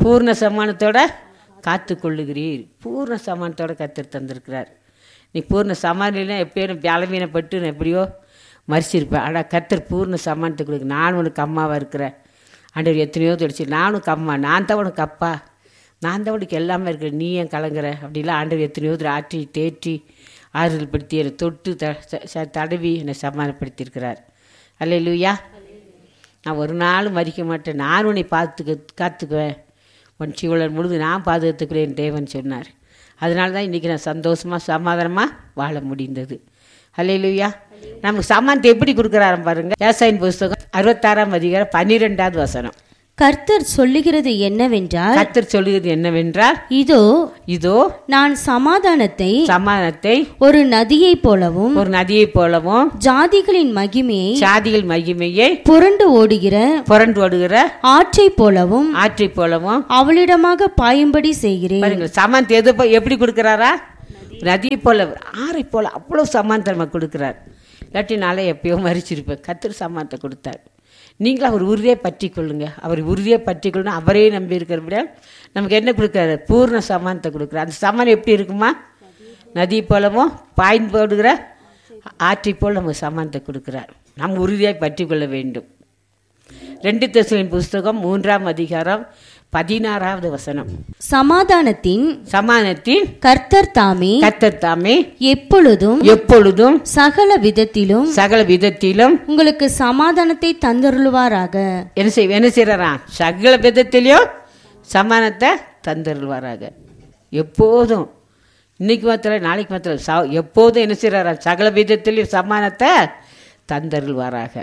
பூர்ண சமானத்தோட காத்து கொள்ளுகிறீர் பூர்ண சமானத்தோட கத்தர் தந்திருக்கிறார் நீ பூர்ண சமானிலாம் எப்பயும் பலவீனப்பட்டு நான் எப்படியோ மறிச்சிருப்பேன் ஆனால் கத்தர் பூர்ண சமானத்தை கொடுக்கு நான் உனக்கு அம்மாவாக இருக்கிறேன் ஆண்டவர் எத்தனையோ தொடிச்சு நானும் கம்மா நான் தான் உனக்கு அப்பா நான் தான் உனக்கு எல்லாமே இருக்கிறேன் நீ ஏன் கலங்குற அப்படிலாம் ஆண்டவர் எத்தனையோ தடவை ஆற்றி தேற்றி ஆறுதல் படுத்தி என்னை தொட்டு த ச- ச- தடவி என்னை சமாதானப்படுத்தியிருக்கிறார் அல்ல லூயா நான் ஒரு நாள் மறிக்க மாட்டேன் நான் உன்னை பார்த்துக்க காத்துக்குவேன் உன் சீவலன் முழுது நான் பாதுகாத்துக்கிறேன் தேவன் சொன்னார் அதனால தான் இன்றைக்கி நான் சந்தோஷமாக சமாதானமாக வாழ முடிந்தது அல்லையிலுயா நமக்கு சமானத்தை எப்படி கொடுக்குறாரு பாருங்க விவசாயின் புஸ்தகம் அறுபத்தாறாம் அதிகாரம் பன்னிரெண்டாவது வசனம் கர்த்தர் சொல்லுகிறது என்னவென்றால் கத்தர் சொல்லுகிறது என்னவென்றால் இதோ இதோ நான் சமாதானத்தை சமாதானத்தை ஒரு நதியைப் போலவும் ஒரு நதியைப் போலவும் ஜாதிகளின் மகிமையை சாதிகள் மகிமையை புரண்டு ஓடுகிற புரண்டு ஓடுகிற ஆற்றைப் போலவும் ஆற்றைப் போலவும் அவளிடமாக பாயும்படி செய்கிறேன் பாருங்க சமானத்தை எது போ- எப்படி கொடுக்குறாரா நதியை போல ஆறை போல அவ்வளோ சமானத்தை நமக்கு கொடுக்குறார் இல்லாட்டி நாளே எப்பயோ மறிச்சிருப்பேன் கத்திர சமானத்தை கொடுத்தார் நீங்களும் அவர் உறுதியை பற்றி கொள்ளுங்க அவர் உறுதியை பற்றி கொள்ளணும் அவரே நம்பி இருக்கிறபடியா நமக்கு என்ன கொடுக்குறாரு பூர்ண சமானத்தை கொடுக்குறாரு அந்த சமானம் எப்படி இருக்குமா நதி போலவும் பாய்ந்து போடுகிற ஆற்றை போல் நமக்கு சமானத்தை கொடுக்குறார் நம்ம உறுதியாய் பற்றி கொள்ள வேண்டும் ரெண்டு தெசலின் புஸ்தகம் மூன்றாம் அதிகாரம் பதினாறாவது வசனம் சமாதானத்தின் சமானத்தின் கர்த்தர் தாமே கத்தர் தாமே எப்பொழுதும் எப்பொழுதும் சகல விதத்திலும் சகல விதத்திலும் உங்களுக்கு சமாதானத்தை தந்தருளுவாராக என்ன செய் என்ன செய்யறாராம் சகல விதத்திலையும் சமானத்தை தந்தருள்வாராக எப்போதும் இன்னைக்கு மாத்திரம் நாளைக்கு மாத்திரம் ச எப்போதும் என்ன செய்யறாராம் சகல விதத்திலையும் சமானத்தை தந்தருள்வாராக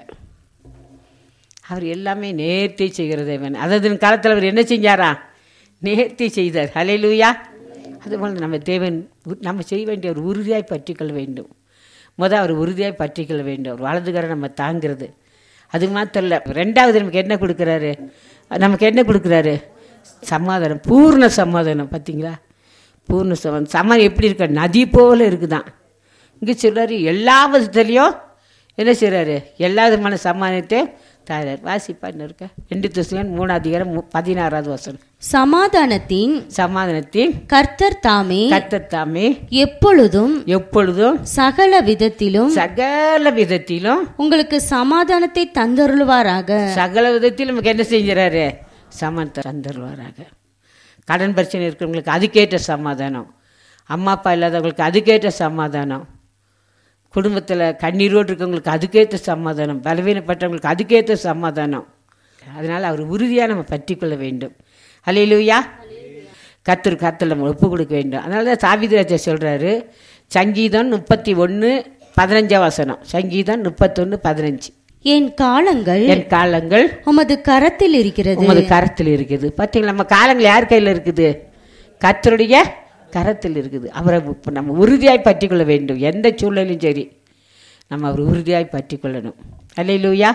அவர் எல்லாமே நேர்த்தி செய்கிற தேவன் அதாவது காலத்தில் அவர் என்ன செஞ்சாரா நேர்த்தி செய்தார் ஹalleluya அதுபோல் நம்ம தேவன் உ- நம்ம செய்ய வேண்டிய ஒரு உறுதியாய் பற்றிக்கொள்ள வேண்டும் முத அவர் உறுதியாய் பற்றிக்கொள்ள வேண்டும் அவர் வலதுகரை நம்ம தாங்கிறது அது மாத்திரம் இல்லை ரெண்டாவது நமக்கு என்ன கொடுக்குறாரு நமக்கு என்ன கொடுக்குறாரு சமாதானம் பூர்ண சமாதானம் பார்த்தீங்களா பூர்ண சமாதானம் சமாதானம் எப்படி இருக்க நதி போல இருக்குதான் இங்கே சொல்றாரு எல்லா விதத்துலேயும் என்ன செய்கிறாரு எல்லா விதமான சமாதானத்தை தாரார் வாசிப்பான்னு இருக்க ரெண்டு திசையன் மூணாவது அதிகாரம் மு- பதினாறாவது வசனம் சமாதானத்தின் சமாதானத்தின் கர்த்தர் தாமே கத்தத்தாமே எப்பொழுதும் எப்பொழுதும் சகல விதத்திலும் சகல விதத்திலும் உங்களுக்கு சமாதானத்தை தந்தருளுவாராக சகல விதத்திலும் நமக்கு என்ன செஞ்சுறாரு சமத்தை தந்துடுவாராக கடன் பிரச்சனை இருக்கிறவங்களுக்கு அதுக்கேற்ற சமாதானம் அம்மா அப்பா இல்லாதவங்களுக்கு அதுக்கேற்ற சமாதானம் குடும்பத்தில் கண்ணீரோடு இருக்கவங்களுக்கு அதுக்கேற்ற சமாதானம் பலவீனப்பட்டவங்களுக்கு அதுக்கேற்ற சமாதானம் அதனால் அவர் உறுதியாக நம்ம பற்றி கொள்ள வேண்டும் அல்லையிலூயா கத்தர் கத்தில் நம்ம ஒப்பு கொடுக்க வேண்டும் அதனால தான் சாவிதிராஜா சொல்கிறாரு சங்கீதம் முப்பத்தி ஒன்று பதினஞ்சாம் வசனம் சங்கீதம் முப்பத்தொன்று பதினஞ்சு என் காலங்கள் என் காலங்கள் உமது கரத்தில் இருக்கிறது உமது கரத்தில் இருக்குது பார்த்தீங்களா நம்ம காலங்கள் யார் கையில் இருக்குது கர்த்தருடைய கரத்தில் இருக்குது அவரை இப்ப நம்ம உறுதியாய் பற்றி கொள்ள வேண்டும் எந்த சூழ்நிலையும் சரி நம்ம அவர் உறுதியாய் பற்றி கொள்ளணும் அல்லையிலூயா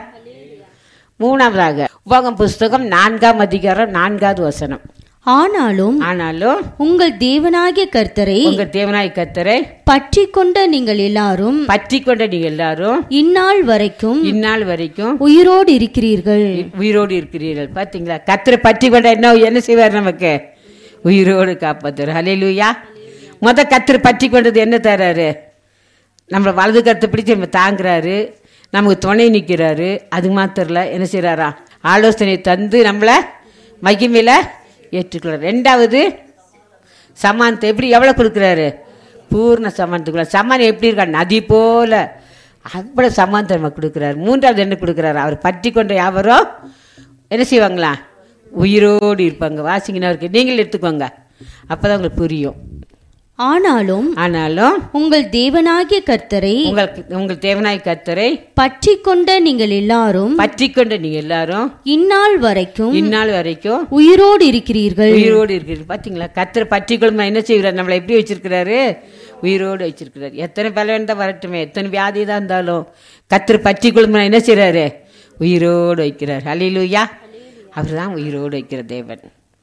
மூணாவதாக உபகம் புஸ்தகம் நான்காம் அதிகாரம் நான்காவது வசனம் ஆனாலும் ஆனாலும் உங்கள் தேவனாகிய கர்த்தரை உங்க தேவனாய் கர்த்தரை பற்றி கொண்ட நீங்கள் எல்லாரும் பற்றி கொண்ட நீங்க எல்லாரும் இந்நாள் வரைக்கும் இந்நாள் வரைக்கும் உயிரோடு இருக்கிறீர்கள் உயிரோடு இருக்கிறீர்கள் பார்த்தீங்களா கத்தரை பற்றி கொண்ட என்ன என்ன செய்வார் நமக்கு உயிரோடு காப்பாத்துறார் ஹalleluya முத கத்தரை பற்றி கொண்டது என்ன தராரு நம்மளை வலது கருத்தை பிடிச்சி நம்ம தாங்குறாரு நமக்கு துணை நிற்கிறாரு அது மாத்திரல என்ன செய்கிறாரா ஆலோசனை தந்து நம்மளை மகிமையில் ஏற்றுக்கிறார் ரெண்டாவது சமானத்தை எப்படி எவ்வளோ கொடுக்குறாரு பூர்ண சமானத்துக்குள்ள சமானம் எப்படி இருக்கா நதி போல அவ்வளோ சமானத்தை நம்ம கொடுக்குறாரு மூன்றாவது என்ன கொடுக்குறாரு அவர் பற்றி கொண்ட யாவரோ என்ன செய்வாங்களா உயிரோடு இருப்பாங்க வாசிங்கன்னா இருக்கு நீங்களும் எடுத்துக்கோங்க அப்போ தான் உங்களுக்கு புரியும் ஆனாலும் ஆனாலும் உங்கள் தேவனாகிய கர்த்தரை உங்களுக்கு உங்கள் தேவனாய் கத்தரை பற்றி கொண்ட நீங்கள் எல்லாரும் பற்றி கொண்ட நீங்கள் எல்லாரும் இந்நாள் வரைக்கும் இந்நாள் வரைக்கும் உயிரோடு இருக்கிறீர்கள் உயிரோடு இருக்கிறீர்கள் பார்த்தீங்களா கத்தரை பற்றி கொள்ளுமா என்ன செய்கிறார் நம்மளை எப்படி வச்சிருக்கிறாரு உயிரோடு வச்சிருக்கிறார் எத்தனை பலவன் தான் வரட்டுமே எத்தனை வியாதி தான் இருந்தாலும் கத்தரை பற்றி கொள்ளுமா என்ன செய்கிறாரு உயிரோடு வைக்கிறார் ஹalleluya அவர் தான் உயிரோடு வைக்கிற தேவன்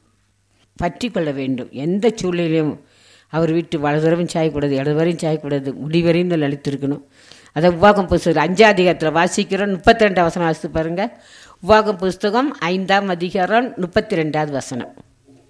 பற்றி கொள்ள வேண்டும் எந்த சூழ்நிலையும் அவர் வீட்டு வலதுவரையும் சாயக்கூடாது இடதுவரையும் சாயக்கூடாது முடிவரையும் தான் அழித்திருக்கணும் அதை உவாகம் புஸ்தகம் அஞ்சாம் அதிகாரத்தில் வாசிக்கிறோம் முப்பத்தி ரெண்டாம் வசனம் வாசித்து பாருங்க உவாகம் புஸ்தகம் ஐந்தாம் அதிகாரம் முப்பத்தி ரெண்டாவது வசனம்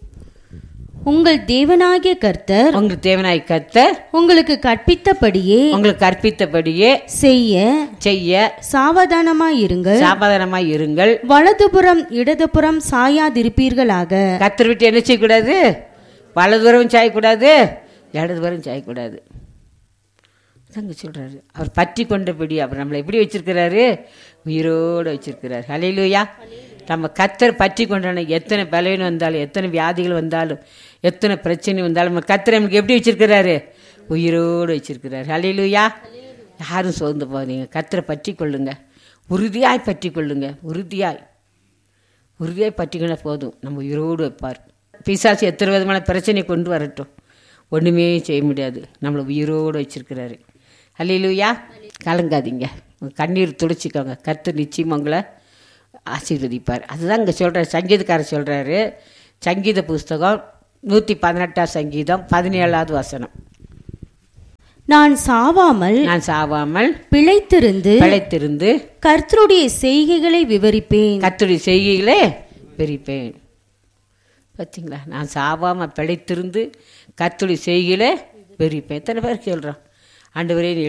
உங்கள் தேவனாகிய கர்த்தர் உங்களுக்கு தேவனாய் கர்த்தர் உங்களுக்கு கற்பித்தபடியே உங்களுக்கு கற்பித்தபடியே செய்ய செய்ய சாவதானமாயிருங்கள் சாபாதானமாய் இருங்கள் வலதுபுறம் இடதுபுறம் சாயாதிருப்பீர்களாக கத்தர் விட்டு என்ன செய்யக்கூடாது வலதுபுறம் சாயக்கூடாது இடதுபுறம் சாயக்கூடாது அங்க சொல்றாரு அவர் பற்றி கொண்டபடி அவர் நம்மளை எப்படி வச்சிருக்கிறாரு உயிரோடு வச்சிருக்கிறார் ஹalleluya நம்ம கத்தர் பற்றி கொண்டான எத்தனை பலவீனம் வந்தாலும் எத்தனை வியாதிகள் வந்தாலும் எத்தனை பிரச்சனை வந்தாலும் நம்ம கத்தர் நமக்கு எப்படி வச்சிருக்கிறாரு உயிரோடு வச்சிருக்கிறார் ஹalleluya யாரும் சோர்ந்து போகாதீங்க கத்தரை பற்றி கொள்ளுங்க உறுதியாய் பற்றி கொள்ளுங்க உறுதியாய் உறுதியாய் பற்றிக்கினா போதும் நம்ம உயிரோடு வைப்பார் பிசாசு எத்தனை விதமான பிரச்சனை கொண்டு வரட்டும் ஒன்றுமே செய்ய முடியாது நம்மளை உயிரோடு வச்சிருக்கிறாரு அல்லையிலுயா கலங்காதீங்க உங்க கண்ணீர் துடைச்சிக்கோங்க கத்து நிச்சயம் உங்களை ஆசீர்வதிப்பார் அதுதான் இங்கே சொல்கிறார் சங்கீதக்காரர் சொல்கிறாரு சங்கீத புஸ்தகம் நூற்றி பதினெட்டாம் சங்கீதம் பதினேழாவது வசனம் நான் சாவாமல் நான் சாவாமல் பிழைத்திருந்து பிழைத்திருந்து கர்த்தருடைய செய்கைகளை விவரிப்பேன் கத்துடைய செய்கைகளே பிரிப்பேன் பார்த்தீங்களா நான் சாவாமல் பிழைத்திருந்து கத்துடைய செய்கையிலே பிரிப்பேன் எத்தனை பேர் சொல்கிறோம் ஆண்டவரே நீ